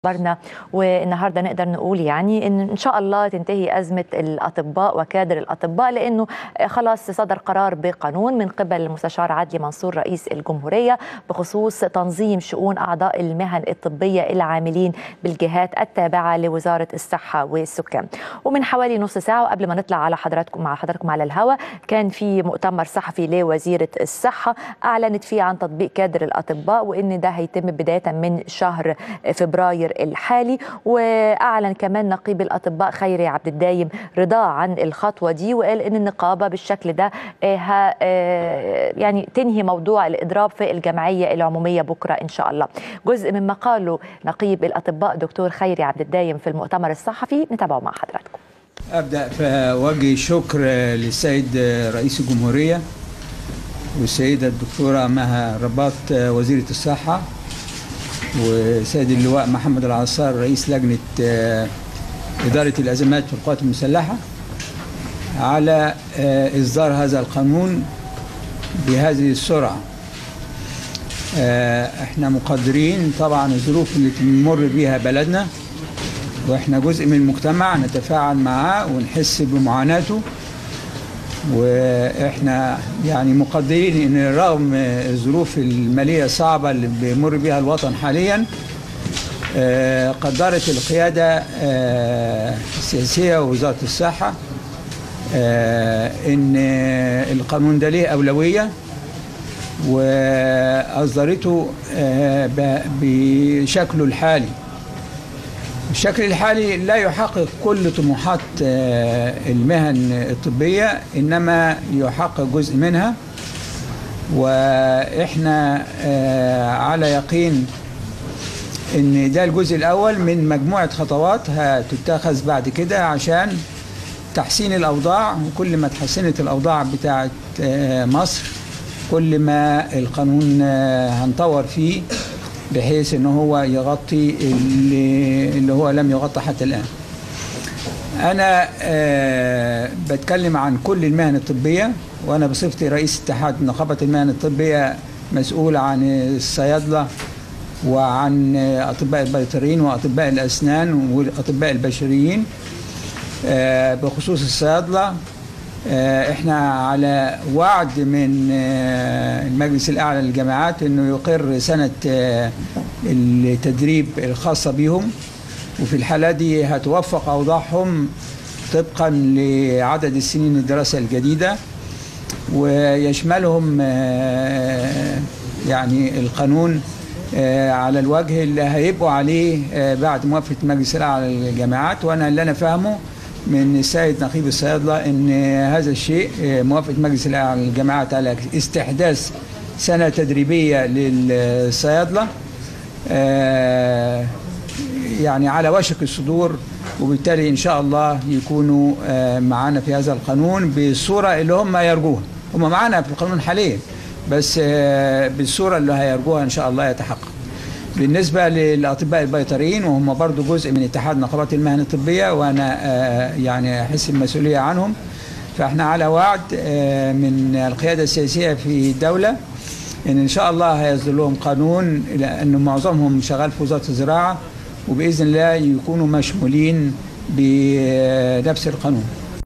برنا والنهارده نقدر نقول يعني ان ان شاء الله تنتهي ازمه الاطباء وكادر الاطباء لانه خلاص صدر قرار بقانون من قبل المستشار عدلي منصور رئيس الجمهوريه بخصوص تنظيم شؤون اعضاء المهن الطبيه العاملين بالجهات التابعه لوزاره الصحه والسكان ومن حوالي نص ساعه وقبل ما نطلع على حضراتكم مع حضراتكم على الهواء كان في مؤتمر صحفي لوزيره الصحه اعلنت فيه عن تطبيق كادر الاطباء وان ده هيتم بدايه من شهر فبراير الحالي واعلن كمان نقيب الاطباء خيري عبد الدايم رضاه عن الخطوه دي وقال ان النقابه بالشكل ده يعني تنهي موضوع الاضراب في الجمعيه العموميه بكره ان شاء الله جزء مما قاله نقيب الاطباء دكتور خيري عبد الدايم في المؤتمر الصحفي نتابعه مع حضراتكم ابدا فوجه شكر للسيد رئيس الجمهوريه والسيده الدكتوره مها رباط وزيره الصحه وسيد اللواء محمد العصار رئيس لجنة إدارة الأزمات في القوات المسلحة على إصدار هذا القانون بهذه السرعة احنا مقدرين طبعا الظروف اللي تمر بها بلدنا واحنا جزء من المجتمع نتفاعل معاه ونحس بمعاناته واحنا يعني مقدرين ان رغم الظروف الماليه الصعبه اللي بيمر بها الوطن حاليا قدرت القياده السياسيه ووزاره الصحه ان القانون ده ليه اولويه واصدرته بشكله الحالي الشكل الحالي لا يحقق كل طموحات المهن الطبية إنما يحقق جزء منها وإحنا على يقين إن ده الجزء الأول من مجموعة خطوات هتتخذ بعد كده عشان تحسين الأوضاع وكل ما تحسنت الأوضاع بتاعت مصر كل ما القانون هنطور فيه بحيث ان هو يغطي اللي, اللي هو لم يغطى حتى الان انا أه بتكلم عن كل المهن الطبيه وانا بصفتي رئيس اتحاد نقابه المهن الطبيه مسؤول عن الصيادله وعن اطباء البيطريين واطباء الاسنان والاطباء البشريين أه بخصوص الصيادله احنا على وعد من المجلس الاعلى للجامعات انه يقر سنه التدريب الخاصه بهم وفي الحاله دي هتوفق اوضاعهم طبقا لعدد السنين الدراسه الجديده ويشملهم يعني القانون على الوجه اللي هيبقوا عليه بعد موافقه المجلس الاعلى للجامعات وانا اللي انا فاهمه من السيد نقيب الصيادلة أن هذا الشيء موافقة مجلس الأعلى للجامعات على استحداث سنة تدريبية للصيادلة يعني على وشك الصدور وبالتالي إن شاء الله يكونوا معنا في هذا القانون بالصورة اللي هم يرجوها هم معنا في القانون حاليا بس بالصورة اللي هيرجوها إن شاء الله يتحقق بالنسبة للأطباء البيطريين وهم برضو جزء من اتحاد نقابات المهن الطبية وأنا يعني أحس المسؤولية عنهم فإحنا على وعد من القيادة السياسية في الدولة إن إن شاء الله هيصدر لهم قانون لأن معظمهم شغال في وزارة الزراعة وبإذن الله يكونوا مشمولين بنفس القانون